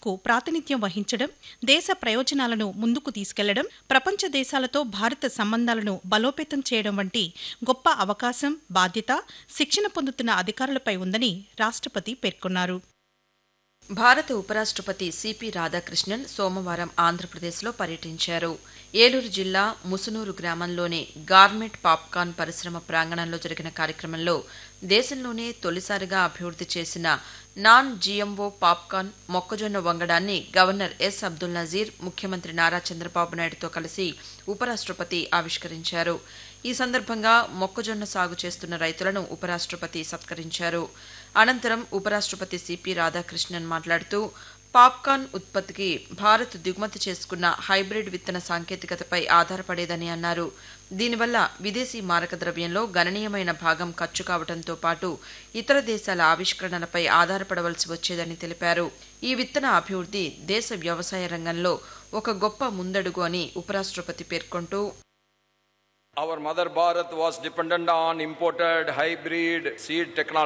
రంగాలకు ప్రాతినిధ్యం వహించడం దేశ ప్రయోజనాలను ముందుకు తీసుకెళ్లడం ప్రపంచ దేశాలతో భారత సంబంధాలను బలోపేతం చేయడం వంటి గొప్ప అవకాశం బాధ్యత శిక్షణ పొందుతున్న అధికారులపై ఉందని రాష్ట్రపతి పేర్కొన్నారు భారత ఉపరాష్ట్రపతి సిపి రాధాకృష్ణన్ సోమవారం ఆంధ్రప్రదేశ్లో పర్యటించారు ఏలూరు జిల్లా ముసునూరు గ్రామంలోని గార్మెంట్ పాప్కార్న్ పరిశ్రమ ప్రాంగణంలో జరిగిన కార్యక్రమంలో దేశంలోనే తొలిసారిగా అభివృద్ధి చేసిన నాన్ జీఎంఓ పాప్కార్న్ మొక్కజొన్న వంగడాన్ని గవర్నర్ ఎస్ అబ్దుల్ నజీర్ ముఖ్యమంత్రి నారా చంద్రబాబు నాయుడుతో కలిసి ఉపరాష్ట్రపతి ఆవిష్కరించారు ఈ సందర్భంగా మొక్కజొన్న సాగు చేస్తున్న రైతులను ఉపరాష్ట్రపతి సత్కరించారు అనంతరం ఉపరాష్ట్రపతి సిపి రాధాకృష్ణన్ మాట్లాడుతూ పాప్కార్న్ ఉత్పత్తికి భారత్ దిగుమతి చేసుకున్న హైబ్రిడ్ విత్తన సాంకేతికతపై ఆధారపడేదని అన్నారు దీనివల్ల విదేశీ మారక ద్రవ్యంలో గణనీయమైన భాగం ఖర్చు కావడంతో పాటు ఇతర దేశాల ఆవిష్కరణలపై ఆధారపడవలసి వచ్చేదని తెలిపారు ఈ విత్తన అభివృద్ధి దేశ వ్యవసాయ రంగంలో ఒక గొప్ప ముందడుగు అని ఉపరాష్ట్రపతి పేర్కొంటూ Our mother Bharat was dependent on imported hybrid seed technology.